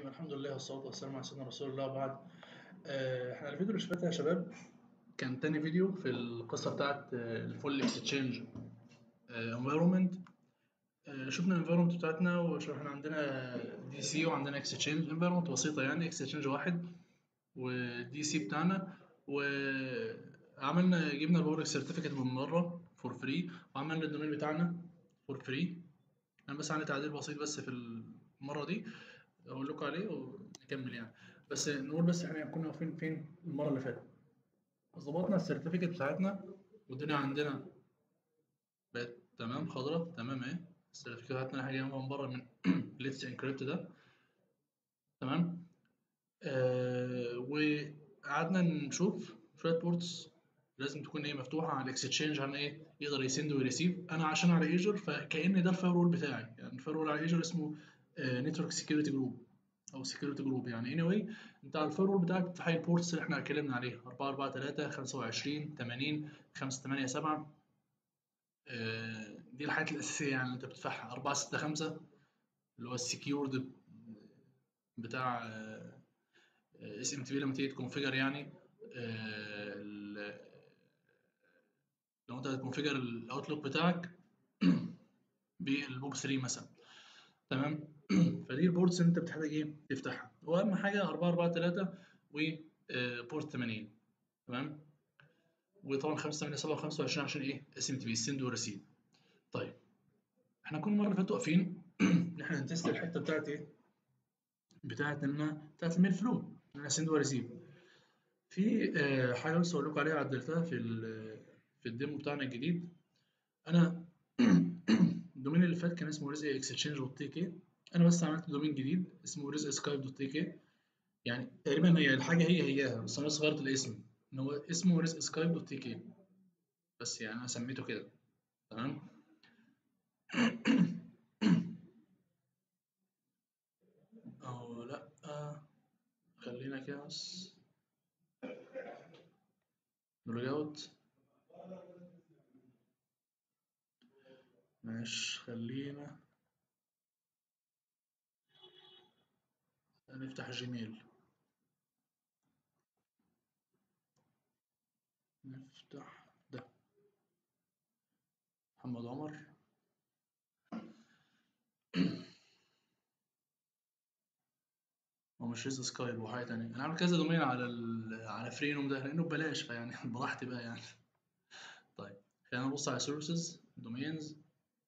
الرحيم الحمد لله والصلاة والسلام على سيدنا رسول الله وبعد آه، احنا الفيديو اللي فات يا شباب كان تاني فيديو في القصة بتاعت الفول اكستشينج انفيرومنت شفنا الانفيرومنت بتاعتنا وشرحنا عندنا دي سي وعندنا اكستشينج انفيرومنت بسيطة يعني اكستشينج واحد ودي سي بتاعنا وعملنا جبنا الباور سيرتيفيكت من بره فور فري وعملنا الدومين بتاعنا فور فري انا بس عندي تعديل بسيط بس في المرة دي اقول لكم عليه ونكمل يعني بس نقول بس احنا كنا واقفين فين المره اللي فاتت ظبطنا السيرتيفيكت بتاعتنا والدنيا عندنا بقت تمام خضرا تمام اهي السيرتيفيكت بتاعتنا حاجه من بره من ليتس انكريبت ده تمام آه وقعدنا نشوف شويه بورتس لازم تكون ايه مفتوحه على الاكستشينج عشان ايه يقدر يسند ويريسيف انا عشان على ايجر فكأن ده الفايرول بتاعي يعني الفايرول على ايجر اسمه نتورك سكيورتي جروب او سكيورتي جروب يعني اني anyway انت على الفايرول بتاعك بتفتح البورتس اللي احنا اتكلمنا عليها 4 4 3 25 80 5 8 7 دي الحاجات الاساسيه يعني انت بتفتحها 4 6 5 اللي هو السكيورد بتاع اس ام تي بي لما تيجي تكونفيجر يعني لو انت هتكونفيجر الاوتلوك بتاعك بالبوب 3 مثلا تمام فدي البورتس انت بتحتاج ايه تفتحها واهم حاجه 4 4 3 وبورت 80 تمام وطبعا 5 8 7 25 عشان ايه اس ام تي بي سند وريسيف طيب احنا كنا المره اللي فاتت واقفين ان احنا نتست الحته بتاعت ايه بتاعت ان بتاعت الميل فلو ان سند وريسيف في آه حاجه بس اقول لكم عليها عدلتها في في الديمو بتاعنا الجديد انا الدومين اللي فات كان اسمه رزق اكستشينج دوت تي كي انا بس عملت دومين جديد اسمه رزق سكايب دوت تي كي يعني تقريبا هي الحاجه هي هياها بس انا بس غيرت الاسم ان هو اسمه رزق سكايب دوت تي كي بس يعني انا سميته كده تمام او لا خلينا كده بس لوج اوت ماشي خلينا نفتح جيميل نفتح ده محمد عمر هو مش ريز سكايب وحاجة تانية أنا عامل كذا دومين على ال على فرينوم ده لأنه ببلاش فيعني براحتي بقى يعني طيب خلينا نبص على سورسز دومينز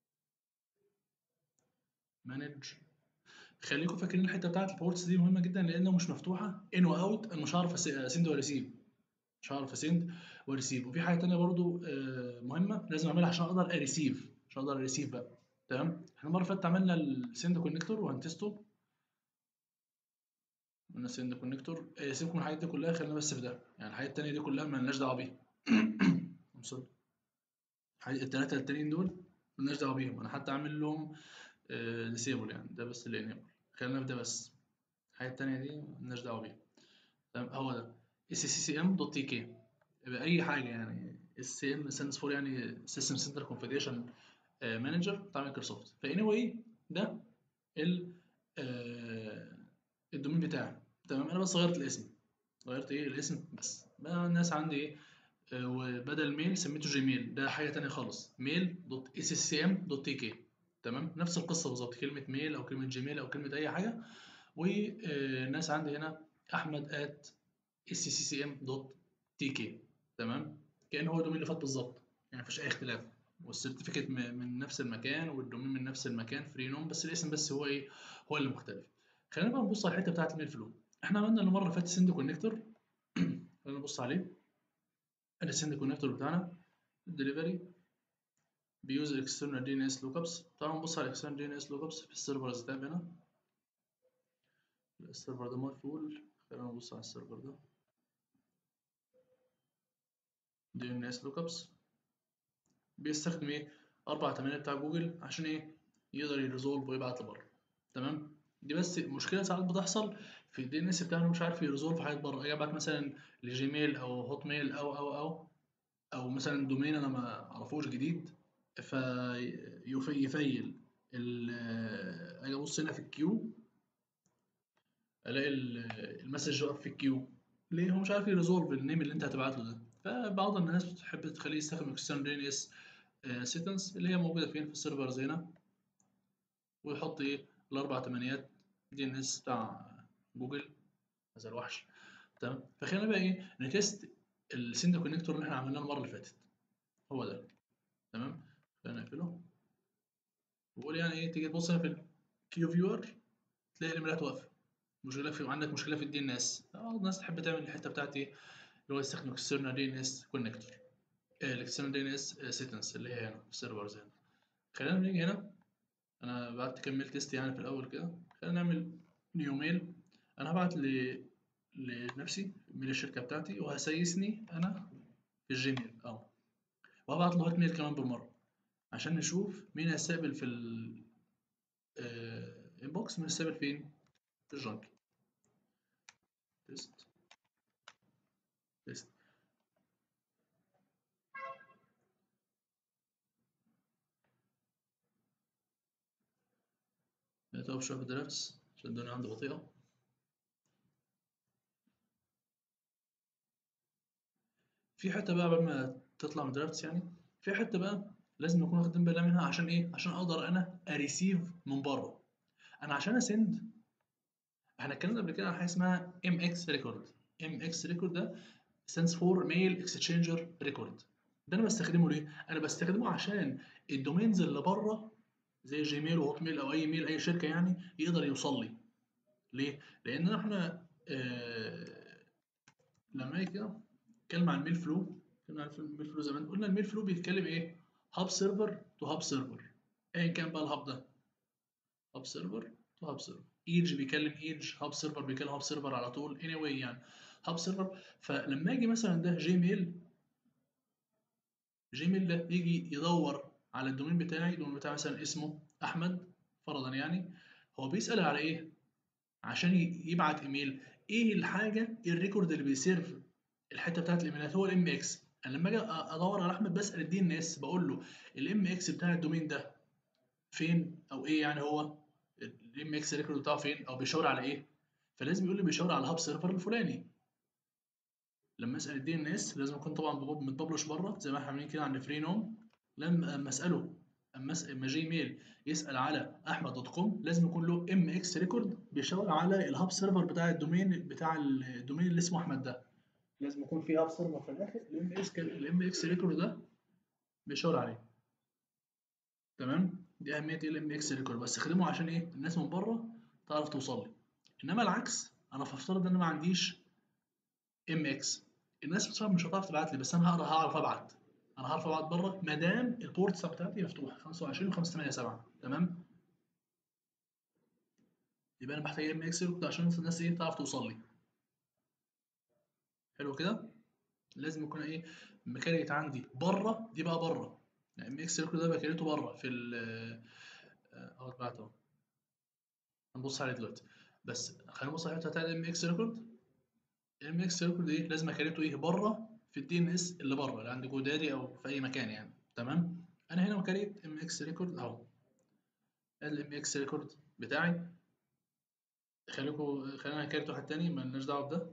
مانج خليكم فاكرين الحته بتاعت البورتس دي مهمه جدا لانه مش مفتوحه ان واوت انا مش هعرف اسند وريسيف مش هعرف اسند وريسيف وفي حاجه تانية برضو مهمه لازم اعملها عشان اقدر اريسيف عشان اقدر اريسيف بقى تمام احنا المره اللي فاتت عملنا السند كونكتور وهنتسته قلنا السند كونكتور سيبكم من الحاجات دي كلها خلينا بس في ده يعني الحاجات التانية دي كلها مالناش دعوه بيها التلاته التانيين دول مالناش دعوه بيهم انا حتى عامل لهم ديسيبل يعني ده بس اللي انيبل خلينا في ده بس الحاجه التانية دي مالناش دعوه بيها تمام هو ده اس سي سي ام دوت تي كي يبقى اي حاجه يعني اس سي ام ساندز فور يعني سيستم سنتر كونفيجريشن مانجر بتاع مايكروسوفت فاني واي ده ال الدومين بتاعي تمام انا بس غيرت الاسم غيرت ايه الاسم بس بقى الناس عندي ايه وبدل ميل سميته جيميل ده حاجه تانية خالص ميل دوت اس سي ام دوت تي كي تمام نفس القصه بالظبط كلمه ميل او كلمه جيميل او كلمه اي حاجه والناس عندي هنا احمد ات اس سي سي ام دوت تي كي تمام كان هو الدومين اللي فات بالظبط يعني مفيش اي اختلاف والسيرتيفيكت من نفس المكان والدومين من نفس المكان فري نوم بس الاسم بس هو ايه هو اللي مختلف خلينا بقى نبص على الحته بتاعت الميل فلو احنا عملنا المره اللي فاتت سند كونكتور خلينا نبص عليه ادي السند كونكتور بتاعنا الدليفري بيوز اكسترنال دي ان اس لوك ابس تعالوا نبص على الاكسترنال دي ان اس لوك ابس في السيرفرز تاب هنا السيرفر ده مقفول خلينا نبص على السيرفر ده دي ان اس لوك ابس بيستخدم ايه اربع تمانية بتاع جوجل عشان ايه يقدر يريزولف ويبعت لبره تمام دي بس مشكله ساعات بتحصل في الدي ان اس بتاعنا مش عارف يريزولف حاجات بره اجي ابعت مثلا لجيميل او هوت ميل او او او او مثلا دومين انا ما اعرفوش جديد فيفيل اجي ابص هنا في الكيو الاقي ال- المسج واقف في الكيو ليه هو مش عارف يريزولف النيم اللي انت هتبعت له ده فبعض الناس بتحب تخليه يستخدم اكسترنال دي ان اس سيتنس اللي هي موجوده فين في السيرفرز هنا ويحط ايه الاربع تمانيات دي ان اس بتاع جوجل هذا الوحش تمام فخلينا بقى ايه نتست السند كونكتور اللي احنا عملناه المره اللي فاتت هو ده تمام خلينا نقفله وقول يعني ايه تيجي تبص هنا في الكيو فيور تلاقي الايميلات واقفه مشكله في عندك مشكله في الدي ان اس بعض الناس تحب تعمل الحته بتاعت ايه اللي هو يستخدم اكسترنال دي ان اس كونكتور الاكسترنال دي ان اس سيتنس اللي هي هنا في السيرفرز هنا خلينا نيجي هنا انا بعت كملت تيست يعني في الاول كده خلينا نعمل نيو ميل انا هبعت ل لنفسي ميل الشركه بتاعتي وهسيسني انا في الجيميل اه وهبعت له هوت ميل كمان بالمره عشان نشوف مين هيستقبل في ال انبوكس مين هيستقبل فين في الجنك تيست تيست نتوقف شوية في الدرافتس عشان الدنيا عندي بطيئة في حتة بقى قبل ما تطلع من الدرافتس يعني في حتة بقى لازم نكون واخدين بالنا منها عشان ايه؟ عشان اقدر انا اريسيف من بره انا عشان اسند احنا اتكلمنا قبل كده عن حاجة اسمها ام اكس ريكورد ام اكس ريكورد ده stands for mail exchanger record ده انا بستخدمه ليه؟ انا بستخدمه عشان الدومينز اللي بره زي جيميل وهوت ميل او اي ميل اي شركه يعني يقدر يوصل لي ليه؟ لان احنا آه لما يجي كده نتكلم عن الميل فلو اتكلمنا عن الميل فلو زمان قلنا الميل فلو بيتكلم ايه؟ هاب سيرفر تو هاب سيرفر ايا كان بقى الهاب ده هاب سيرفر تو هاب سيرفر ايدج بيكلم ايدج هاب سيرفر بيكلم هاب سيرفر على طول اني anyway يعني هاب سيرفر فلما اجي مثلا ده جيميل جيميل ده يجي يدور على الدومين بتاعي الدومين بتاعي مثلا اسمه احمد فرضا يعني هو بيسال على ايه عشان يبعت ايميل ايه الحاجه الريكورد اللي بيسيرف الحته بتاعت الايميلات هو الام اكس انا لما اجي ادور على احمد بسال الدي ان اس بقول له الام اكس بتاع الدومين ده فين او ايه يعني هو الام اكس ريكورد بتاعه فين او بيشاور على ايه فلازم يقول لي بيشاور على الهاب سيرفر الفلاني لما اسال الدي ان اس لازم يكون طبعا متبلش بره زي ما احنا عاملين كده عند فري نوم لما اما اساله اما اما جيميل يسال على احمد دوت كوم لازم يكون له ام اكس ريكورد بيشاور على الهاب سيرفر بتاع الدومين بتاع الدومين اللي اسمه احمد ده لازم يكون في هاب سيرفر في الاخر الام اكس الام اكس ريكورد ده بيشاور عليه تمام دي اهميه الام اكس ريكورد بستخدمه عشان ايه الناس من بره تعرف توصل لي انما العكس انا فافترض ان انا ما عنديش ام اكس الناس بصراحه مش هتعرف تبعت لي بس انا هقدر هعرف ابعت انا هعرف ابعت بره ما دام البورتس بتاعتي مفتوحه 25 و587 تمام يبقى انا محتاج ام اكس ريكورد عشان الناس ايه تعرف توصل لي حلو كده لازم يكون ايه مكانيت عندي بره دي بقى بره يعني ام اكس ريكورد ده مكانته بره في ال اهو اتبعت اهو هنبص عليه دلوقتي بس خلينا نبص على الحته بتاعت الام اكس ريكورد الام اكس ريكورد ايه لازم مكانته ايه بره في الدي ان اس اللي بره اللي عند جودادي او في اي مكان يعني تمام انا هنا مكانيت ام اكس ريكورد اهو الام اكس ريكورد بتاعي خليكم خلينا نكرت واحد تاني مالناش دعوه بده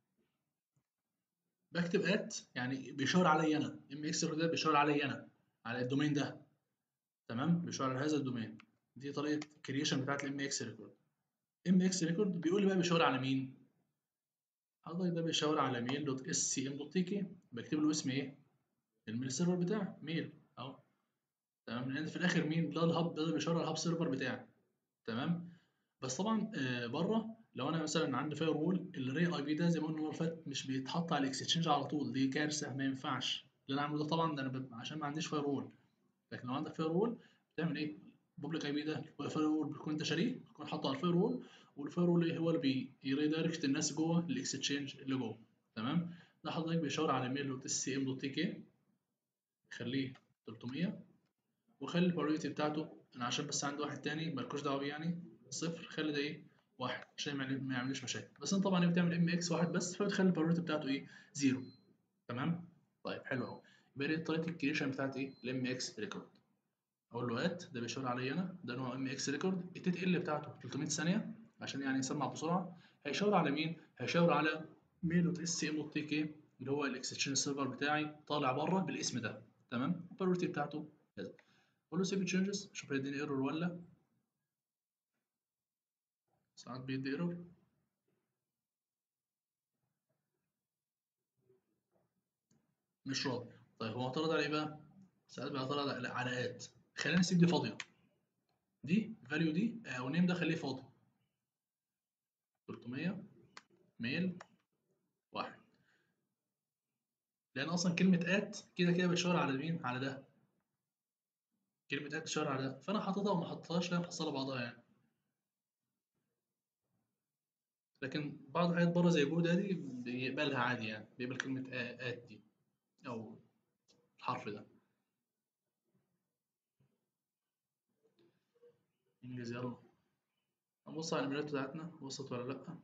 بكتب ات يعني بيشاور عليا انا ام اكس ريكورد ده بيشاور عليا انا على الدومين ده تمام بيشاور على هذا الدومين دي طريقه الكرييشن بتاعت الام اكس ريكورد ام اكس ريكورد بيقول لي بقى بيشاور على مين حضرتك ده بيشاور على ميل دوت اس سي ام دوت تي كي بكتب له اسم ايه الميل سيرفر بتاعي ميل اهو تمام لان في الاخر مين ده الهاب ده بيشاور على الهاب سيرفر بتاعي تمام بس طبعا آه بره لو انا مثلا عندي فاير وول الري اي بي ده زي ما قلنا المره اللي فاتت مش بيتحط على الاكستشينج على طول دي كارثه ما ينفعش اللي انا عامله ده طبعا ده انا ب... عشان ما عنديش فاير وول لكن لو عندك فاير وول بتعمل ايه البوبليك اي بي ده الفاير وول بتكون انت شاريه بتكون حاطه على الفاير وول والفاير وول ايه هو اللي بيريدايركت الناس جوه الاكستشينج اللي جوه تمام ده حضرتك بيشاور على ميل دوت اس سي ام دوت تي كي خليه 300 وخلي الباريتي بتاعته انا عشان بس عندي واحد تاني مالكوش دعوه بيه يعني صفر خلي ده ايه واحد عشان ما يعملش مشاكل بس انت طبعا بتعمل ام اكس واحد بس فبتخلي الباريتي بتاعته ايه زيرو تمام طيب حلو اهو يبقى دي طريقه الكريشن بتاعت ايه الام اكس ريكورد اقول له ات ده بيشاور عليا انا ده نوع ام اكس ريكورد التي ال بتاعته 300 ثانيه عشان يعني يسمع بسرعه هيشاور على مين هيشاور على ميل دوت اس ام دوت تي كي اللي هو الاكستشينج سيرفر بتاعي طالع بره بالاسم ده تمام البريورتي بتاعته كذا اقول له سيف تشينجز شوف هيديني ايرور ولا ساعات بيدي ايرور مش راضي طيب هو اعترض على ايه بقى ساعات بيعترض على على ات خلينا نسيب دي فاضيه دي الفاليو دي او نيم ده خليه فاضي 300 ميل واحد لان اصلا كلمه ات كده كده بتشاور على مين على ده كلمه ات بتشاور على ده فانا حاططها وما حطيتهاش لا محصله بعضها يعني لكن بعض الحاجات بره زي جو دادي بيقبلها عادي يعني بيقبل كلمه ات دي او الحرف ده انجز يلا نبص على الايميلات بتاعتنا وصلت ولا لا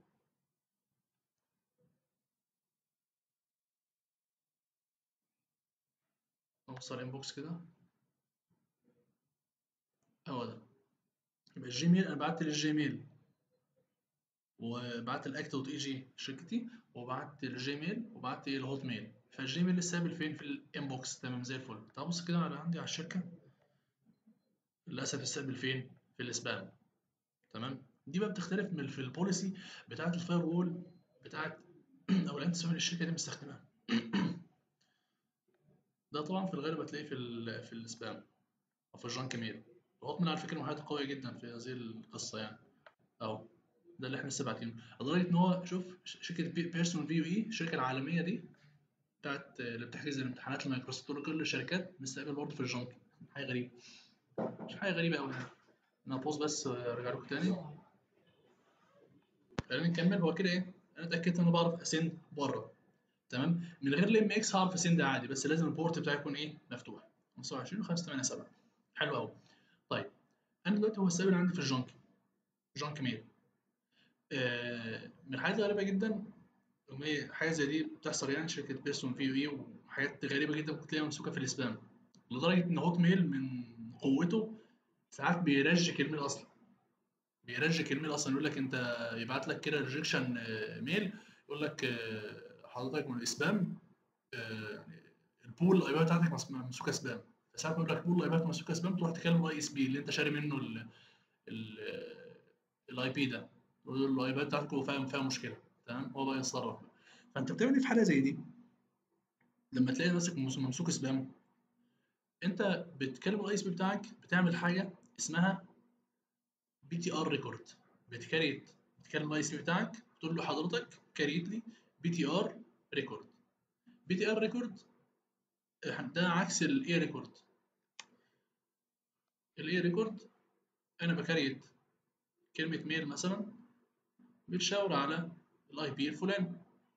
نبص على الانبوكس كده هو ده يبقى الجيميل انا بعت للجيميل وبعت الاكت دوت اي جي شركتي وبعت الجيميل وبعت الهوت ميل فالجيميل لسه قابل فين في الانبوكس تمام زي الفل تعال بص كده على عندي على الشركه للاسف استقبل فين في السبام تمام دي بقى بتختلف من في البوليسي بتاعه الفاير وول بتاعه او الانتي اللي الشركه دي مستخدمها ده طبعا في الغالب هتلاقيه في ال في السبام او في الجانك ميل الهوت ميل على فكره محيط قويه جدا في هذه القصه يعني اهو ده اللي احنا لسه باعتينه لدرجه ان هو شوف شركه بيرسونال في يو اي الشركه العالميه دي بتاعت اللي بتحجز الامتحانات المايكروسوفت كل الشركات مستقبل برضه في الجانك حاجه غريبه مش حاجه غريبه قوي انا بوز بس ارجع لكم تاني خلينا نكمل هو كده ايه انا اتاكدت ان انا بعرف اسند بره تمام من غير الام اكس هعرف اسند عادي بس لازم البورت بتاعي يكون ايه مفتوح 25 و587 حلو قوي طيب انا دلوقتي هو السبب عندي في الجانك جانك ميل آه من الحاجات الغريبه جدا حاجه زي دي بتحصل يعني شركه بيرسون في اي وحاجات غريبه جدا ممكن تلاقيها ممسوكه في السبام لدرجه ان هوت ميل من قوته ساعات بيرجك الميل اصلا بيرجك الميل اصلا يقول لك انت يبعت لك كده ريجكشن ميل يقول لك حضرتك من الاسبام البول الايباد بتاعتك ممسوكه سبام ساعات بيقول لك بول الايباد ممسوكه سبام تروح تكلم الاي اس بي اللي انت شاري منه الاي بي ده تقول له الايباد بتاعتك فاهم فيها مشكله تمام هو بقى يتصرف فانت بتعمل ايه في حاله زي دي لما تلاقي نفسك ممسوك سبام انت بتكلم الاي اس بي بتاعك بتعمل حاجه اسمها بي تي ار ريكورد بتكريت بتكلم الاي اس بي بتاعك تقول له حضرتك كريت لي بي تي ار ريكورد بي تي ار ريكورد ده عكس الاي ريكورد الاي ريكورد انا بكريت كلمه ميل مثلا بتشاور على الاي بي الفلاني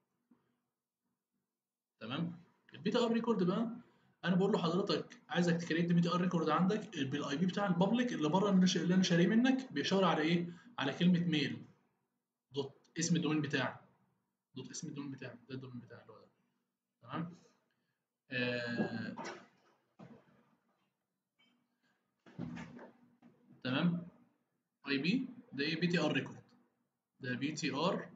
تمام البي تي ار ريكورد بقى انا بقول له حضرتك عايزك تكريت بي تي ار ريكورد عندك بالاي بي بتاع البابليك اللي بره اللي انا شاريه منك بيشاور على ايه على كلمه ميل دوت اسم الدومين بتاعي دوت اسم الدومين بتاعي ده الدومين بتاعي اللي هو ده تمام آه... تمام اي بي ده ايه بي تي ار ريكورد ده بي تي ار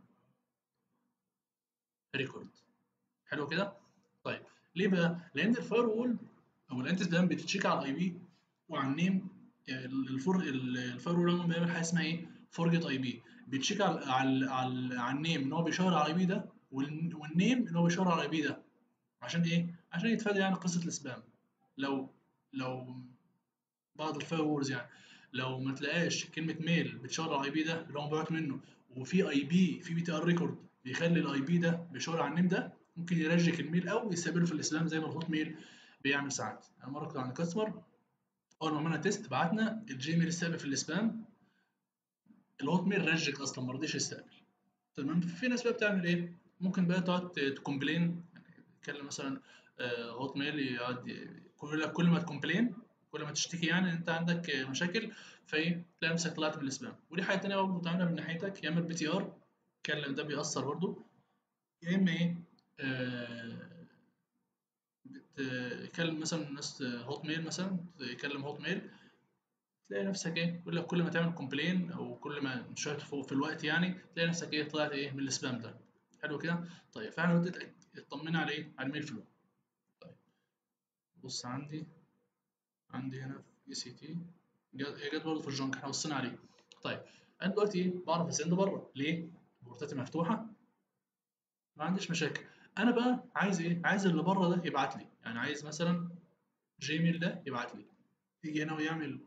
ريكورد حلو كده طيب ليه بقى لان الفاير وول او الانتي سبام بتتشيك على الاي بي وعلى النيم الفور الفاير وول بيعمل حاجه اسمها ايه فورجيت اي بي بيتشيك على على على, على النيم ان هو بيشاور على الاي بي ده والنيم ان هو بيشاور على الاي بي ده عشان ايه عشان يتفادى يعني قصه السبام لو لو بعض الفاير وولز يعني لو ما تلاقاش كلمه ميل بتشاور على الاي بي ده اللي هو مبعوت منه وفي اي بي في بي تي ار ريكورد بيخلي الاي بي ده بيشاور على النيم ده ممكن يرجك الميل او يستقبله في الاسلام زي ما الهوت ميل بيعمل ساعات انا مره كنت عند كاستمر اول ما عملنا تيست بعتنا الجيميل استقبل في الاسبام الهوت ميل رجك اصلا ما رضيش يستقبل تمام في ناس بقى بتعمل ايه ممكن بقى تقعد تكومبلين تتكلم مثلا هوت ميل يقعد كل كل ما تكومبلين كل ما تشتكي يعني انت عندك مشاكل فايه تلاقي نفسك طلعت من الاسبام ودي حاجه ثانيه برضه بتعملها من ناحيتك يا اما البي تي ار كلم ده بيأثر برضه يا اما ايه آه بتكلم مثلا ناس هوت ميل مثلا تكلم هوت ميل تلاقي نفسك ايه يقول لك كل ما تعمل كومبلين او كل ما شويه فوق في الوقت يعني تلاقي نفسك ايه طلعت ايه من السبام ده حلو كده طيب فاحنا بدأت اطمنا على ايه على الميل فلو طيب بص عندي عندي هنا في اي سي تي جت برضه في الجونك احنا بصينا عليه طيب انا دلوقتي ايه بعرف اسند بره ليه بورتاتي مفتوحه ما عنديش مشاكل انا بقى عايز ايه عايز اللي بره ده يبعت لي يعني عايز مثلا جيميل ده يبعت لي يجي هنا ويعمل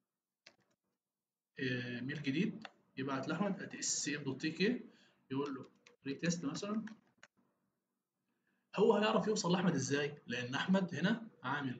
آه، ميل جديد يبعت لاحمد ات اس سي ام دوت تي كي يقول له ريتيست مثلا هو هيعرف يوصل لاحمد ازاي لان احمد هنا عامل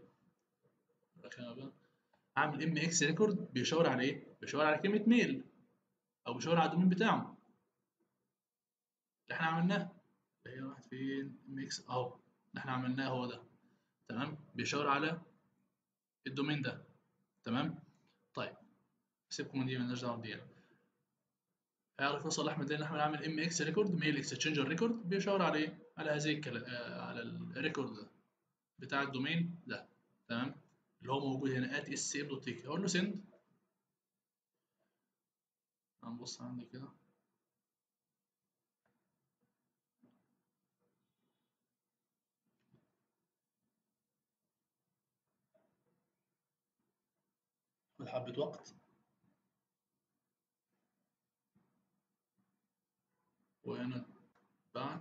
عامل ام اكس ريكورد بيشاور على ايه بيشاور على كلمه ميل او بيشاور على الدومين بتاعه اللي احنا عملناه اللي هي راحت فين ام اكس اهو اللي احنا عملناه هو ده تمام بيشاور على الدومين ده تمام طيب سيبكم من دي مالناش دعوه بدي يعني. هيعرف يوصل لاحمد لان احمد عامل ام اكس ريكورد ميل اكستشينجر ريكورد بيشاور على ايه على هذه الكلام آه على الريكورد ده بتاع الدومين ده تمام اللي هو موجود هنا at scm.tk هقول له send هنبص عندي كده خد حبة وقت وهنا بعت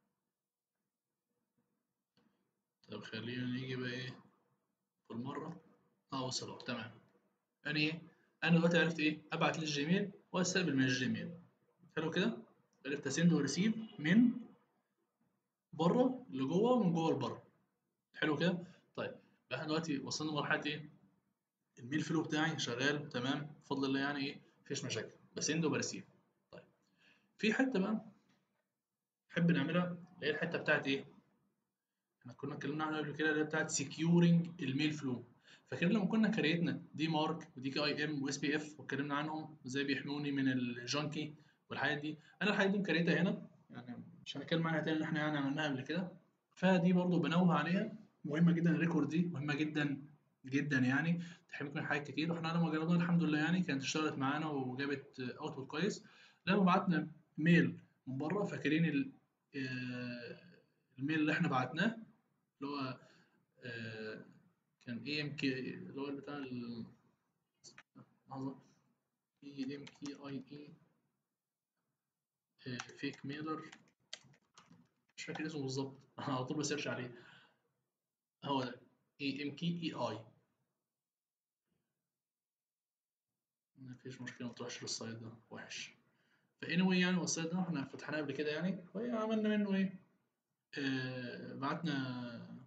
طب خلينا نيجي بقى ايه في المرة اه وصل اهو تمام يعني ايه انا دلوقتي عرفت ايه ابعت للجيميل واستقبل من الجيميل حلو كده عرفت اسند وريسيف من بره لجوه ومن جوه لبره حلو كده طيب احنا دلوقتي وصلنا لمرحله ايه الميل فلو بتاعي شغال تمام بفضل الله يعني ايه مفيش مشاكل بسند وبرسيف طيب في حته بقى نحب نعملها اللي هي الحته بتاعت ايه احنا كنا اتكلمنا عنها قبل كده اللي هي بتاعت سكيورنج الميل فلو فاكرين لما كنا كريتنا دي مارك ودي كي اي ام واس بي اف واتكلمنا عنهم ازاي بيحموني من الجانكي والحاجات دي انا الحاجات دي مكريتها هنا يعني مش هنتكلم عنها تاني ان احنا يعني عملناها قبل كده فدي برضو بنوه عليها مهمه جدا الريكورد دي مهمه جدا جدا يعني تحميك من حاجات كتير واحنا لما جربناها الحمد لله يعني كانت اشتغلت معانا وجابت اوتبوت كويس لما بعتنا ميل من بره فاكرين ال- آه، الميل اللي احنا بعتناه اللي هو آه، كان اي ام كي اللي هو بتاع ال لحظة اي ام كي اي اي فيك ميلر مش فاكر اسمه بالظبط انا على طول بسيرش عليه هو ده اي ام كي اي اي مفيش مشكلة متروحش للسايت ده وحش فاني يعني هو السايت ده احنا فتحناه قبل كده يعني وعملنا منه ايه آه بعتنا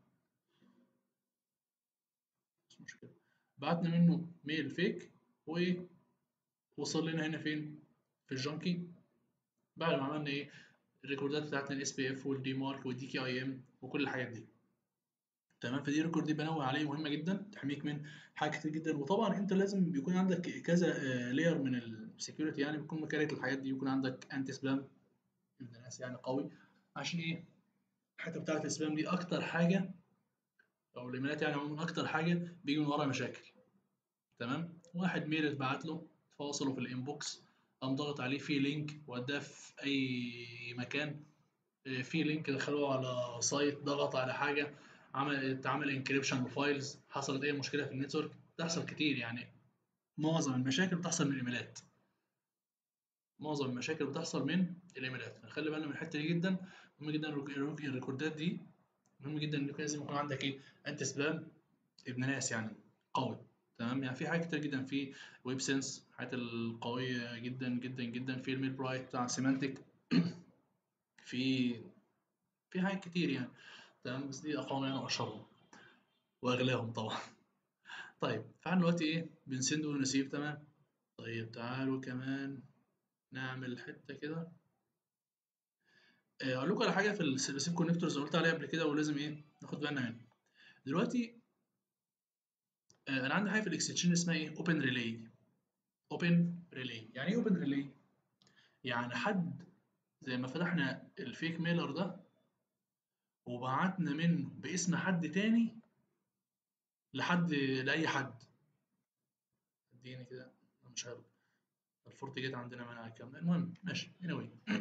مش مشكلة بعتنا منه ميل فيك وايه وصل لنا هنا فين في الجانكي بعد ما عملنا ايه الريكوردات بتاعتنا الاس بي اف والدي مارك والدي كي اي ام وكل الحاجات دي تمام فدي ريكورد دي بنوه عليه مهمه جدا تحميك من حاجات كتير جدا وطبعا انت لازم بيكون عندك كذا لاير من السكيورتي يعني بيكون مكريت الحاجات دي يكون عندك انتي سبام ابن الناس يعني قوي عشان ايه الحته بتاعت السبام دي اكتر حاجه او الايميلات يعني عموما اكتر حاجه بيجي من وراها مشاكل تمام واحد ميل اتبعت له فوصله في الانبوكس قام ضغط عليه في لينك وداه في اي مكان آه، في لينك دخلوه على سايت ضغط على حاجه عمل اتعمل انكريبشن لفايلز حصلت اي مشكله في النتورك بتحصل كتير يعني معظم المشاكل بتحصل من الايميلات معظم المشاكل بتحصل من الايميلات خلي بالنا من الحته دي جدا مهم جدا الرك- الرك- الريكوردات دي مهم جدا انك لازم يكون عندك ايه انت سبام ابن ناس يعني قوي تمام يعني في حاجات كتير جدا في ويب سنس الحاجات القويه جدا جدا جدا في الميل برايت بتاع سيمانتك في في حاجات كتير يعني تمام بس دي اقوم يعني واشهرهم واغلاهم طبعا طيب فاحنا دلوقتي ايه بنسند ونسيب تمام طيب تعالوا كمان نعمل حته كده آه، اقول لكم على حاجه في الريسيف كونكتورز اللي قلت عليها قبل كده ولازم ايه ناخد بالنا منها دلوقتي آه، انا عندي حاجه في الاكستشينج اسمها ايه اوبن ريلي اوبن ريلي يعني ايه اوبن ريلي يعني حد زي ما فتحنا الفيك ميلر ده وبعتنا منه باسم حد تاني لحد لاي حد اديني كده مش عارف الفورت جيت عندنا منها كام المهم ماشي anyway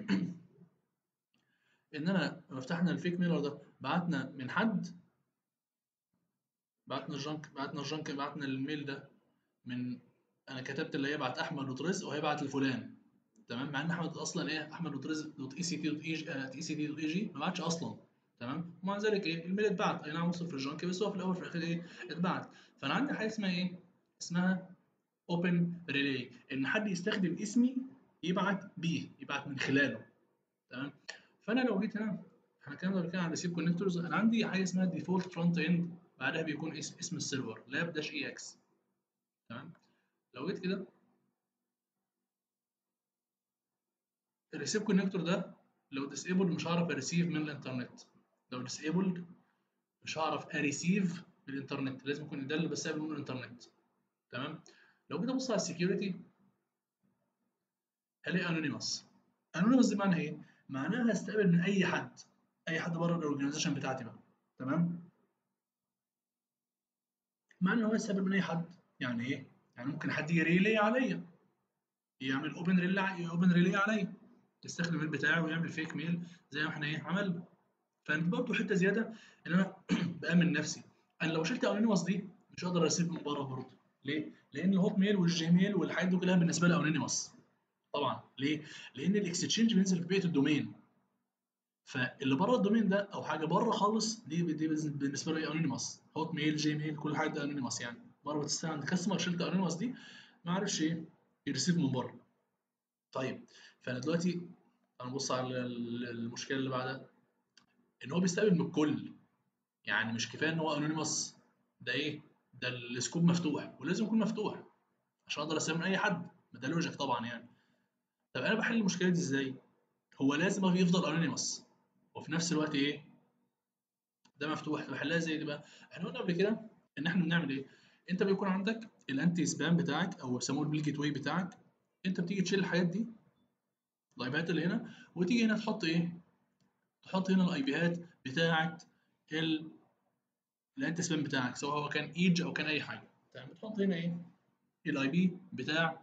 ان انا لما فتحنا الفيك ميلر ده بعتنا من حد بعتنا الجنك بعتنا الجنك بعتنا الميل ده من انا كتبت اللي هيبعت احمد دوت رزق وهيبعت لفلان تمام مع ان احمد اصلا ايه احمد دوت رزق دوت اي سي تي دوت اي سي تي دوت اي جي ما بعتش اصلا تمام ومع ذلك ايه الميل اتبعت اي نعم وصل في الجنك بس هو في الاول وفي الاخر ايه اتبعت فانا عندي حاجه اسمها ايه اسمها اوبن ريلي ان حد يستخدم اسمي يبعت بيه يبعت من خلاله تمام فانا لو جيت هنا احنا الكلام ده بنتكلم عن ريسيف كونكتورز انا عندي حاجه اسمها ديفولت فرونت اند بعدها بيكون اسم, اسم السيرفر لاب داش اي اكس تمام لو جيت كده الريسيف كونكتور ده لو ديسيبل مش هعرف اريسيف من الانترنت لو ديسيبل مش هعرف اريسيف من الانترنت لازم يكون ده اللي بستقبل منه الانترنت تمام لو جيت ابص على السكيورتي هلاقي انونيموس انونيموس دي معناها ايه؟ معناها هستقبل من اي حد اي حد بره الاورجنايزيشن بتاعتي بقى تمام معنى ان هو يستقبل من اي حد يعني ايه؟ يعني ممكن حد يريلي عليا يعمل اوبن ريلي اوبن ريلي عليا يستخدم الميل بتاعي ويعمل فيك ميل زي ما احنا ايه عملنا فانت برضه حته زياده ان انا بامن نفسي انا لو شلت انونيموس دي مش هقدر ارسل من بره برضه ليه؟ لان الهوت ميل والجيميل والحاجات دي كلها بالنسبه لي انونيموس طبعا ليه؟ لان الاكستشينج بينزل في بيئه الدومين فاللي بره الدومين ده او حاجه بره خالص دي دي بالنسبه لي انونيموس هوت ميل جيميل كل حاجه ده انونيموس يعني بره بتستخدم عند كاستمر شلت انونيموس دي ما عرفش ايه يرسيف من بره طيب فانا دلوقتي هنبص على المشكله اللي بعدها ان هو بيستقبل من الكل يعني مش كفايه ان هو انونيموس ده ايه ده السكوب مفتوح ولازم يكون مفتوح عشان اقدر استقبل من اي حد ده لوجيك طبعا يعني طب انا بحل المشكله دي ازاي هو لازم يفضل انونيموس وفي نفس الوقت ايه ده مفتوح طب احلها ازاي دي بقى احنا قلنا قبل كده ان احنا بنعمل ايه انت بيكون عندك الانتي سبام بتاعك او بيسموه البيل جيت واي بتاعك انت بتيجي تشيل الحاجات دي الاي بيهات اللي هنا وتيجي هنا تحط ايه تحط هنا الاي بيهات بتاعت ال الانتي سبام بتاعك سواء هو كان ايج او كان اي حاجه تمام بتحط هنا ايه الاي بي بتاع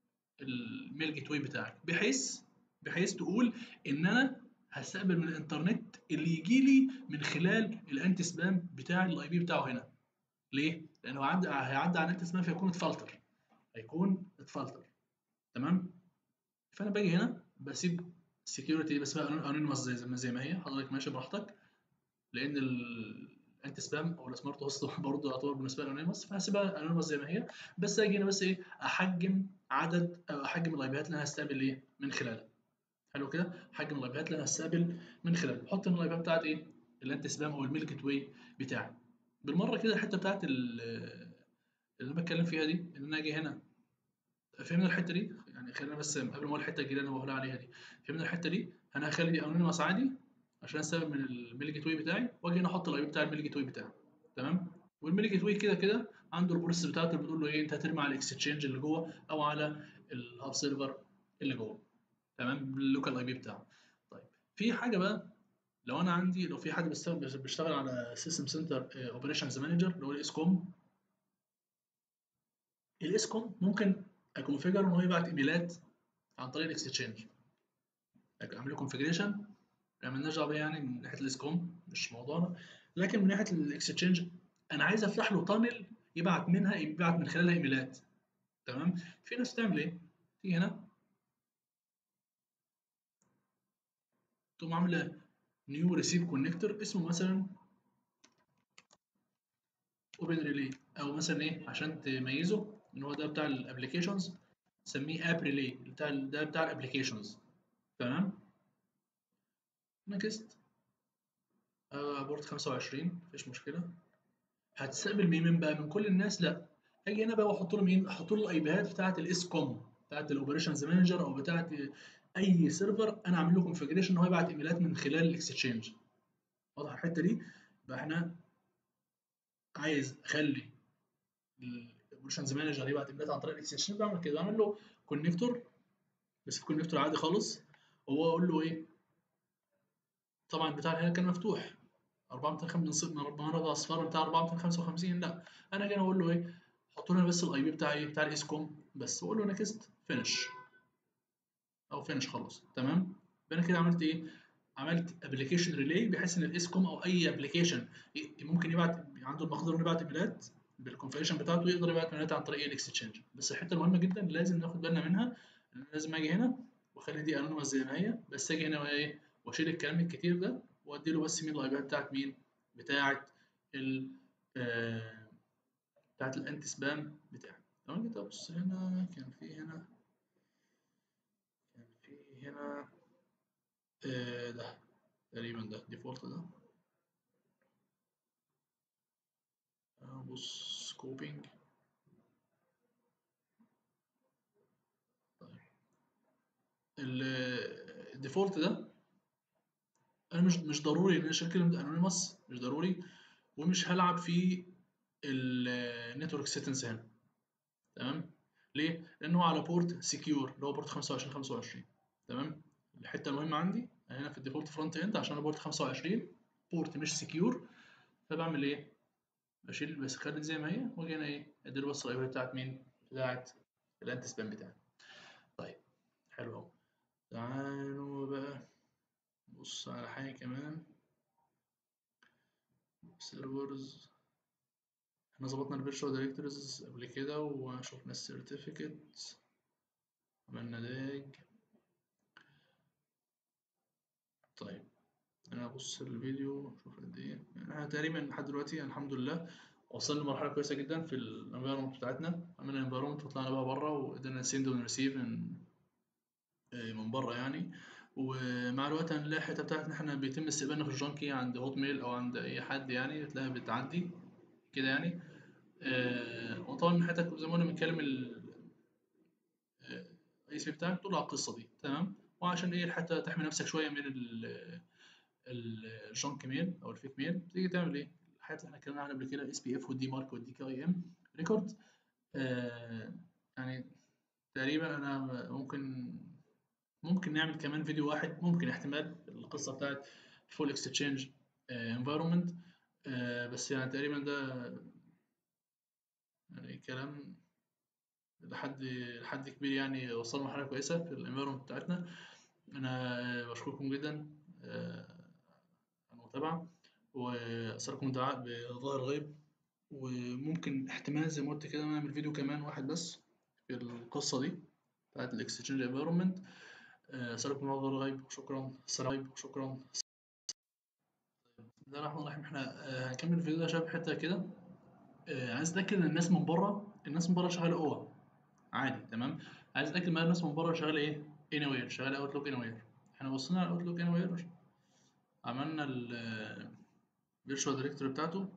الميل جيت واي بتاعك بحيث بحيث تقول ان انا هستقبل من الانترنت اللي يجي لي من خلال الانتي سبام بتاع الاي بي بتاعه هنا ليه؟ لانه عدى هيعدي على الانتي سبام فيكون اتفلتر هيكون اتفلتر تمام؟ فانا باجي هنا بسيب السكيورتي بس بقى انونيموس زي ما زي ما هي حضرتك ماشي براحتك لان الانتي سبام او السمارت هوست برضه يعتبر بالنسبه لي انونيموس فهسيبها انونيموس زي ما هي بس اجي هنا بس ايه احجم عدد او احجم الاي بيات اللي انا هستقبل ايه من خلالها حلو كده احجم الاي بيات اللي انا هستقبل من خلالها بحط هنا الاي بيات بتاعت ايه الانتي سبام او الميل جيت واي بتاعي بالمره كده الحته بتاعت اللي انا بتكلم فيها دي ان انا اجي هنا فهمنا الحته دي يعني خلينا بس قبل ما اقول الحته الجديده اللي انا بقول عليها دي فهمنا الحته دي انا هخلي دي انونيموس عادي عشان استقبل من الميل جيت واي بتاعي واجي هنا احط الاي بتاع الميل جيت واي بتاعي تمام والميل جيت واي كده كده عنده البروسيس بتاعته بتقول له ايه انت هترمي على الاكستشينج اللي جوه او على الهاب سيرفر اللي جوه تمام باللوكال اي بي بتاعه طيب في حاجه بقى لو انا عندي لو في حد بيشتغل بيشتغل على سيستم سنتر اوبريشنز مانجر اللي هو الاس كوم الاس كوم ممكن اكونفيجر ان هو يبعت ايميلات عن طريق الاكستشينج اعمل له كونفيجريشن مالناش دعوه يعني من ناحيه الاس كوم مش موضوعنا لكن من ناحيه الاكستشينج انا عايز افتح له تانل يبعت منها يبعت من خلالها ايميلات تمام في ناس تعمل ايه تيجي هنا تقوم عامله نيو ريسيف كونكتور اسمه مثلا اوبن ريلي او مثلا ايه عشان تميزه ان هو ده بتاع الابلكيشنز سميه اب ريلي بتاع ده بتاع الابلكيشنز تمام نكست آه بورت 25 مفيش مشكله هتستقبل مين من بقى من كل الناس لا اجي هنا بقى واحط له مين احط له الاي بيهات بتاعه الاس كوم بتاعه الاوبريشنز مانجر او بتاعه اي سيرفر انا اعمل له كونفيجريشن ان هو يبعت ايميلات من خلال الاكستشينج واضح الحته دي يبقى احنا عايز اخلي الاوبريشنز مانجر يبعت ايميلات عن طريق الاكستشينج بعمل كده بعمل له كونكتور بس في كونكتور عادي خالص هو اقول له ايه طبعا بتاع هنا كان مفتوح 4 من مربع اصفار بتاع 4 لا انا جاي اقول له ايه حط له بس الاي بي بتاع ايه بتاع الاس كوم بس واقول له نكست فينش او فينش خلاص تمام يبقى انا كده عملت ايه عملت ابلكيشن ريلي بحيث ان الاس كوم او اي ابلكيشن ممكن يبعت عنده المقدره انه يبعت ايميلات بالكونفيجريشن بتاعته يقدر يبعت ايميلات عن طريق الاكستشينج بس الحته المهمه جدا لازم ناخد بالنا منها ان لازم اجي هنا واخلي دي انونيمس زي ما هي بس اجي هنا وايه واشيل الكلام الكتير ده وادي له بس مين الاي بي بتاعت مين بتاعت ال آه بتاعت الانتي سبام بتاعي لو جيت ابص هنا كان في هنا كان في هنا آه ده تقريبا ده ديفولت ده بص سكوبينج طيب الديفولت ده انا مش مش ضروري ان انا اشيل كلمه انونيمس مش ضروري ومش هلعب في النتورك سيتنجز هنا تمام ليه لانه على بورت سكيور اللي هو بورت 25 25 تمام الحته المهمه عندي هنا في الديفولت فرونت اند عشان بورت 25 بورت مش سكيور فبعمل ايه بشيل بس خلي زي ما هي واجي هنا ايه اديله بس الاي بتاعت مين بتاعت الانتي سبام بتاعي طيب حلو اهو تعالوا بقى نبص على حاجه كمان سيرفرز احنا ظبطنا الفيرتشوال دايركتوريز قبل كده وشفنا السيرتيفيكت عملنا داج طيب انا ابص الفيديو اشوف قد ايه احنا تقريبا لحد دلوقتي الحمد لله وصلنا لمرحله كويسه جدا في الانفايرمنت بتاعتنا عملنا انفايرمنت وطلعنا بقى بره وقدرنا نسند ونريسيف من من بره يعني ومع الوقت هنلاقي الحته بتاعتنا احنا بيتم استقبالنا في الجانكي عند هوت ميل او عند اي حد يعني تلاقيها بتعدي كده يعني آه وطبعا من حياتك زي ما قلنا بنتكلم ال اي سي بتاعك تقول على القصه دي تمام وعشان ايه حتى تحمي نفسك شويه من الجانك ميل او الفيك ميل تيجي تعمل ايه الحاجات اللي احنا اتكلمنا عنها قبل كده اس بي اف والدي مارك والدي كي اي ام ريكورد آه يعني تقريبا انا ممكن ممكن نعمل كمان فيديو واحد ممكن احتمال القصه بتاعت فول اكستشينج انفايرمنت بس يعني تقريبا ده يعني كلام لحد لحد كبير يعني وصلنا لمرحله كويسه في الانفايرمنت بتاعتنا انا بشكركم جدا على المتابعه واسالكم دعاء بظاهر غيب وممكن احتمال زي ما قلت كده نعمل فيديو كمان واحد بس في القصه دي بتاعت الاكستشينج انفايرمنت اسالكم الله الغيب وشكرا السلام عليكم وشكرا بسم الله الرحمن الرحيم احنا هنكمل الفيديو ده شباب حته كده عايز اتاكد ان الناس من بره الناس من بره شغاله قوه عادي تمام عايز اتاكد ان الناس من بره شغاله ايه اني وير شغاله اوتلوك اني وير احنا بصينا على اوتلوك اني وير عملنا الفيرتشوال دايركتوري بتاعته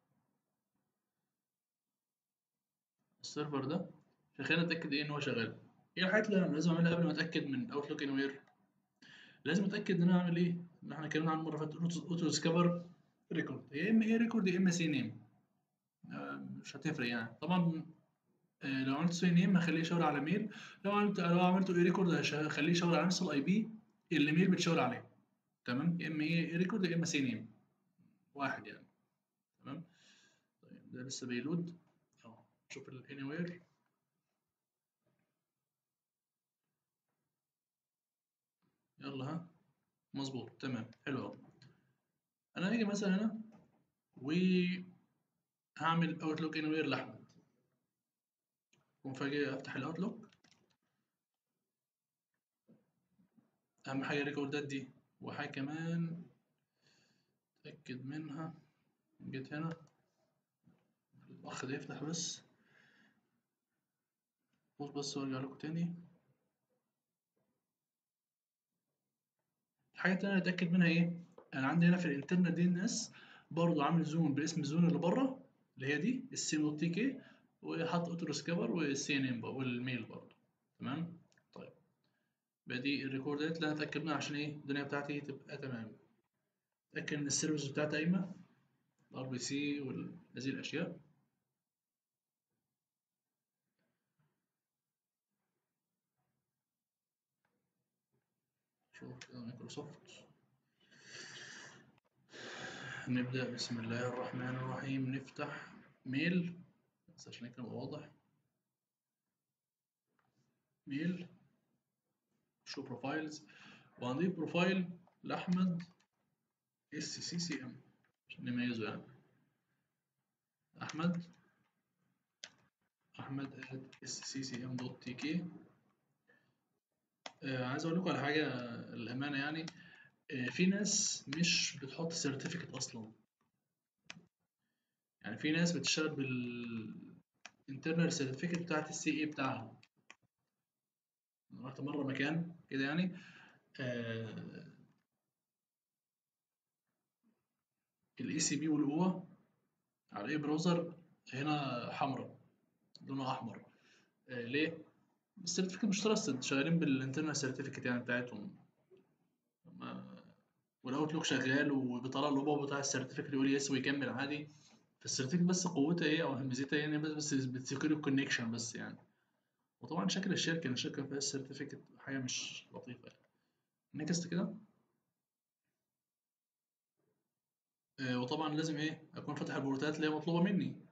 السيرفر ده فخلينا نتاكد ايه ان هو شغال ايه الحاجات اللي انا لازم اعملها قبل ما اتاكد من اوتلوك اني وير لازم اتاكد ان انا اعمل ايه ان احنا اتكلمنا عن مره فاتت اوتو ديسكفر ريكورد يا اما ايه ريكورد يا اما سي نيم مش هتفرق يعني طبعا لو عملت سي نيم هخليه يشاور على ميل لو عملت لو عملته ايه ريكورد هخليه يشاور على نفس الاي بي اللي ميل بتشاور عليه تمام يا اما ايه ريكورد يا اما سي نيم واحد يعني تمام طيب ده لسه بيلود اهو شوف الاني وير يلا ها مظبوط تمام حلو قوي انا هاجي مثلا هنا وهعمل اوتلوك اني وير لاحمد وفاجئ افتح الاوتلوك اهم حاجه الريكوردات دي وحاجه كمان اتاكد منها جيت هنا الاخ ده يفتح بس بص بس وارجع لكم تاني الحاجه التانية اللي اتاكد منها ايه انا عندي هنا في الانترنت دي ان اس برضه عامل زون باسم الزون اللي بره اللي هي دي السي دوت تي كي وحط اوتو ديسكفر والسي ان ام والميل برضه تمام طيب يبقى دي الريكوردات اللي انا اتاكد منها عشان ايه الدنيا بتاعتي تبقى تمام اتاكد ان السيرفيس بتاعتي قايمه الار بي سي وهذه الاشياء شوف كده مايكروسوفت نبدأ بسم الله الرحمن الرحيم نفتح ميل بس عشان يبقى واضح ميل شو بروفايلز وهنضيف بروفايل لأحمد اس سي سي ام عشان نميزه يعني أحمد أحمد اس سي سي ام دوت تي كي عايز أقول لكم على حاجة الأمانة يعني آه، في ناس مش بتحط سيرتيفيكت أصلا يعني في ناس بتشتغل بال internal certificate بتاعت السي اي بتاعها رحت مرة مكان كده يعني آه الاي سي بي والاو على اي براوزر هنا حمراء لونها احمر آه ليه؟ السيرتيفيكت مش تراستد شغالين بالانترنال سيرتيفيكت يعني بتاعتهم ما- والاوتلوك شغال وبيطلع الاوبا بتاع السيرتيفيكت يقول يس ويكمل عادي فالسيرتيفيكت بس قوتها ايه او ميزتها يعني بس بس بتسكيور الكونكشن بس يعني وطبعا شكل الشركه ان الشركه فيها السيرتيفيكت حاجه مش لطيفه يعني نكست كده آه، وطبعا لازم ايه اكون فاتح البورتات اللي هي مطلوبه مني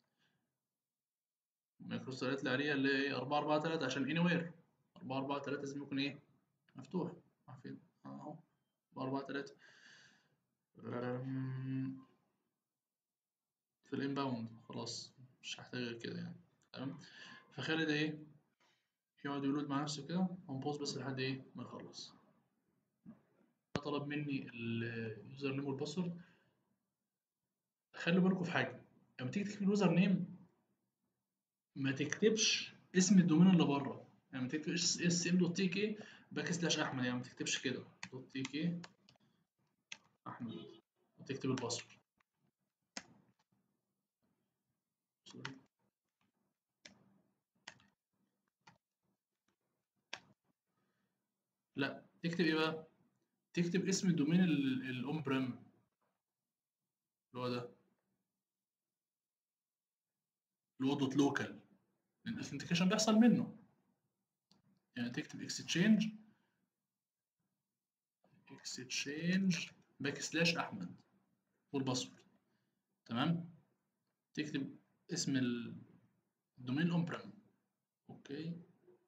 مايكروسوفت قالت لي عليها اللي هي ايه 4 4 3 عشان اني وير 4 4 3 لازم يكون ايه مفتوح عارفين اهو 4 4 3 في الانباوند خلاص مش هحتاج غير كده يعني تمام فخالد ايه يقعد يلود مع نفسه كده ونبوظ بس لحد ايه ما يخلص طلب مني اليوزر نيم والباسورد خلي بالكم في حاجه لما تيجي تكتب اليوزر نيم ما تكتبش اسم الدومين اللي بره يعني ما تكتبش اس ام دوت تي كي باك سلاش احمد يعني ما تكتبش كده دوت تي كي احمد وتكتب الباسورد سوري لا تكتب ايه بقى تكتب اسم الدومين الاون بريم اللي هو ده اللي هو دوت لوكال الاثنتيكيشن بيحصل منه يعني تكتب اكستشينج اكستشينج باك سلاش احمد والباسورد تمام تكتب اسم الدومين الاون بريم اوكي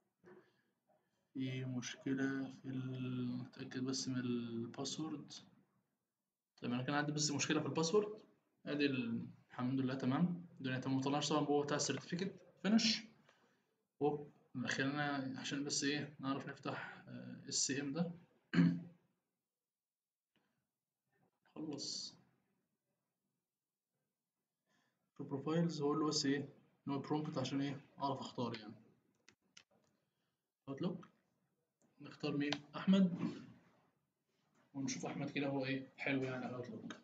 في مشكلة في ال... نتأكد بس من الباسورد طيب أنا كان عندي بس مشكلة في الباسورد أدي ال... الحمد لله تمام الدنيا تمام مطلعش طبعا جوه بتاع السيرتيفيكت فينش و خلينا عشان بس إيه نعرف نفتح السي سي ام ده خلص في بروفايلز هقول له بس إيه نو برومبت عشان إيه أعرف أختار يعني اوتلوك نختار مين احمد ونشوف احمد كده هو ايه حلو يعني على اوتلوك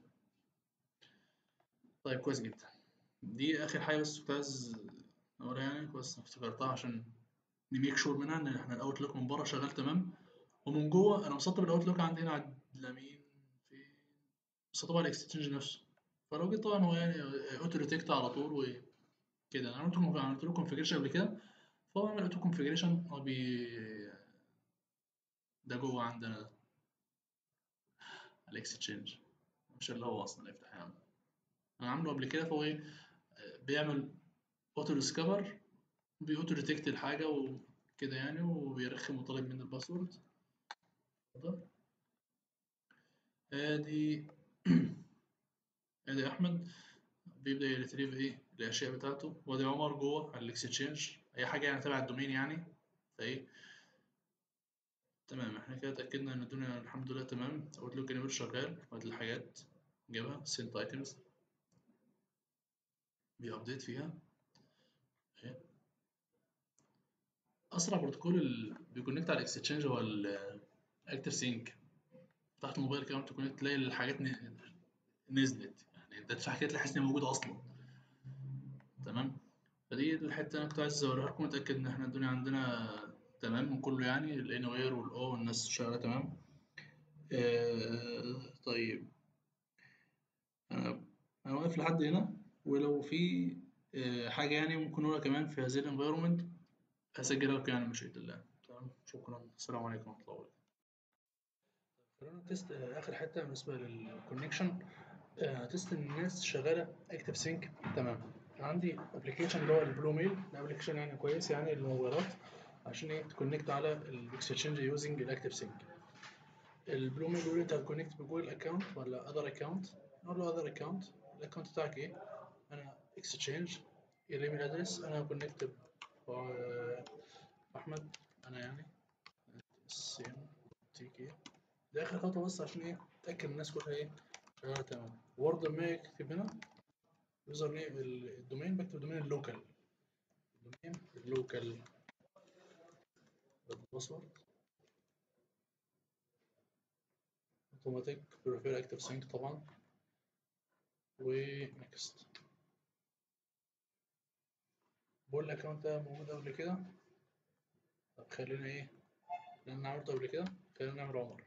طيب كويس جدا دي اخر حاجه بس كنت عايز اقولها يعني كويس افتكرتها عشان نميك شور منها ان احنا الاوتلوك من بره شغال تمام ومن جوه انا مسطب الاوتلوك عندي هنا على لمين فين مسطب على الاكستنج نفسه فلو جيت طبعا هو يعني اوتو ريتكت على طول وكده انا عملت عملت له كونفيجريشن قبل كده فهو عمل اوتو كونفيجريشن هو بي ده جوه عندنا ده الاكستشينج مش اللي هو اصلا يفتح يعني انا عامله قبل كده فهو ايه بيعمل اوتو ديسكفر بيوتو ديتكت الحاجه وكده يعني وبيرخم وطالب مني الباسورد ادي ادي احمد بيبدا يريتريف ايه الاشياء بتاعته وادي عمر جوه على الاكستشينج اي حاجه يعني تبع الدومين يعني فايه تمام احنا كده اتأكدنا ان الدنيا الحمد لله تمام اوتلوك انيمير شغال وادي الحاجات جابها سنت ايتمز بيابديت فيها اهي اسرع بروتوكول اللي بيكونكت على الاكستشينج هو الاكتف سينك فتحت الموبايل كده تكونكت تلاقي الحاجات نزلت يعني انت تفتح كده تلاقي حاسس ان هي موجوده اصلا تمام فدي الحته اللي انا كنت عايز اوريها لكم اتاكد ان احنا الدنيا عندنا تمام من كله يعني الان وير والاو والناس شغاله تمام آه طيب انا انا واقف لحد هنا ولو في آه حاجه يعني ممكن نقولها كمان في هذه الانفايرمنت هسجلها لكم يعني مشيئة الله تمام شكرا السلام عليكم ورحمه الله وبركاته خلونا تيست اخر حته بالنسبه للكونكشن تيست ان الناس شغاله اكتف سينك تمام انا عندي ابلكيشن اللي هو البلو ميل ده ابلكيشن يعني كويس يعني للموبايلات عشان ايه تكونكت على الاكستشينج يوزنج الاكتف سينك البلو ميل بيقول انت هتكونكت بجوجل اكونت ولا اذر اكونت نقول له اذر اكونت الاكونت بتاعك ايه انا اكستشينج الايميل ادرس انا هكونكت احمد انا يعني اس ام تي كي ده اخر خطوه بس عشان ايه اتاكد الناس كلها ايه شغاله تمام وورد ما يكتب هنا يوزر نيم الدومين بكتب الدومين اللوكال الدومين اللوكال الباسورد اوتوماتيك بريفير اكتف سينك طبعا ونكست بقول الاكونت ده موجود قبل كده طب خلينا ايه لان عملته قبل كده خلينا نعمل عمر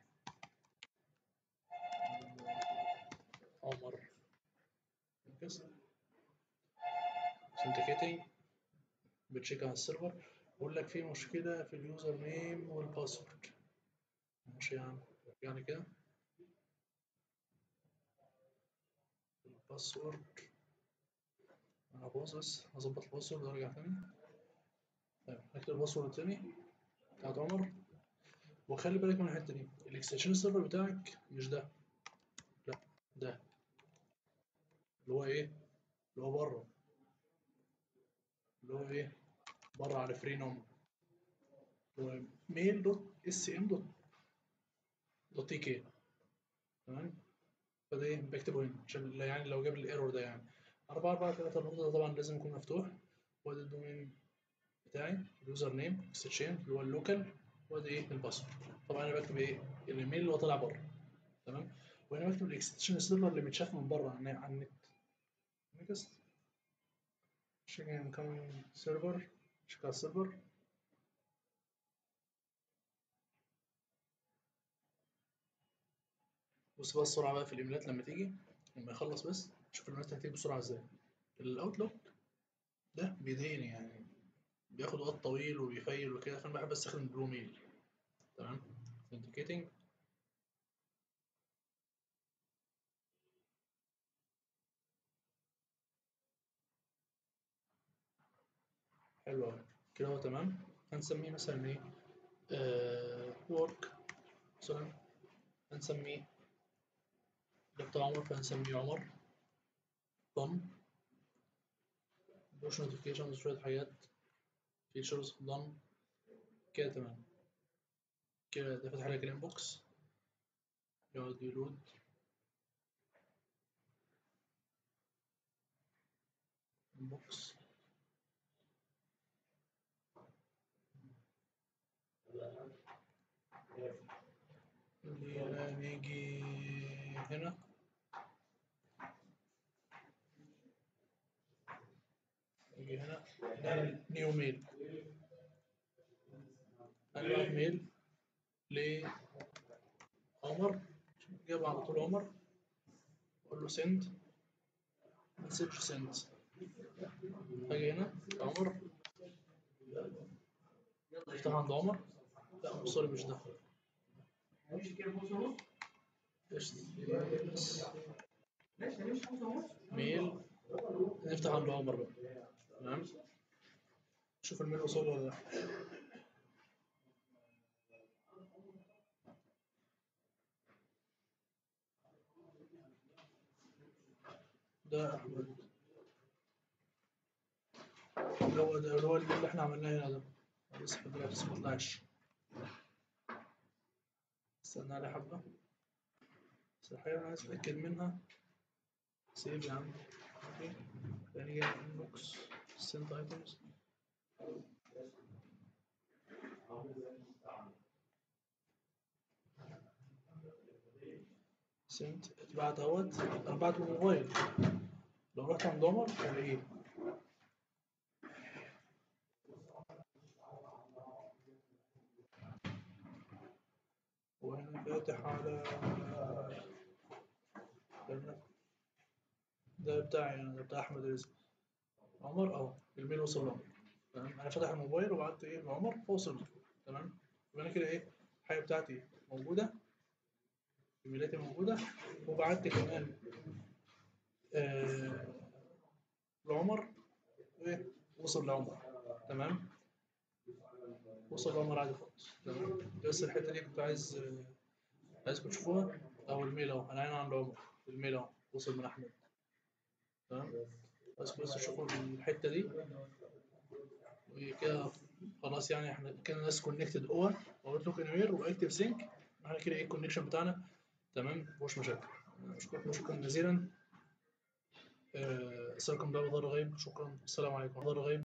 عمر نكست authenticating بتشيك على السيرفر بقول لك في مشكلة في اليوزر نيم والباسورد ماشي يا عم يعني كده الباسورد انا باظ بس هظبط الباسورد وارجع تاني طيب هكتب الباسورد التاني بتاعت عمر وخلي بالك من الحتة دي الاكستنشن سيرفر بتاعك مش ده لا ده اللي هو ايه اللي هو بره اللي هو ايه بره على فري نوم هو ميل دوت اس ام دوت دوت تي كي تمام فده ايه بكتبه هنا عشان يعني لو جاب لي الايرور ده يعني 4 4 3 النقطة ده طبعا لازم يكون مفتوح وادي الدومين بتاعي اليوزر نيم اكستشينج اللي هو اللوكال وادي ايه الباسورد طبعا انا بكتب ايه الايميل اللي هو طالع بره تمام وانا بكتب الاكستنشن سيرفر اللي متشاف من بره على على النت نكست checking incoming server check على السيرفر بص بقى السرعة بقى في الإيميلات لما تيجي لما يخلص بس شوف الإيميلات هتيجي بسرعة ازاي الأوتلوك ده بيضايقني يعني بياخد وقت طويل وبيفيل وكده فأنا بحب أستخدم بلو ميل تمام authenticating حلو أوي كده هو تمام هنسميه مثلا ايه آه work مثلا هنسميه ده بتاع عمر فهنسميه عمر done push notifications شوية حاجات features done كده تمام كده ده فتح لك الانبوكس يقعد يلود انبوكس خلينا نيجي هنا نيجي هنا نعمل نيو ميل هنبعت ميل لعمر جاب على طول عمر اقول له سند مسج سند هاجي هنا عمر افتح عند عمر لا سوري مش ده ميل نفتح عند عمر بقى تمام شوف الميل وصل ولا لا ده احمد اللي هو ده اللي هو اللي احنا عملناه هنا ده بس في بس ما طلعش استنى على حبة بس الحقيقة أنا عايز أتأكد منها سيف يا عم اوكي تاني جاي انبوكس سنت ايتمز سنت اتبعت اهوت انا بعت بالموبايل لو رحت عند عمر الاقيه وانا فاتح على ده بتاعي انا ده بتاع احمد رزق عمر اهو الميل وصل لعمر تمام انا فاتح الموبايل وبعت ايه لعمر فوصل له تمام يبقى انا كده ايه الحاجه بتاعتي موجوده ايميلاتي موجوده وبعت كمان آه لعمر وايه وصل لعمر تمام وصل لعمر عادي خالص تمام بس الحته دي كنت عايز آه، عايزكم تشوفوها اهو الميل اهو انا عين عند عمر الميل اهو وصل من احمد تمام بس بس تشوفوا الحته دي وكده خلاص يعني احنا كده ناس كونكتد اور وقلت لكم انوير واكتف سينك احنا كده ايه الكونكشن بتاعنا تمام مفيهوش مشاكل اشكركم شكرا جزيلا آه، اسالكم ده بضر غيب شكرا السلام عليكم بضر غيب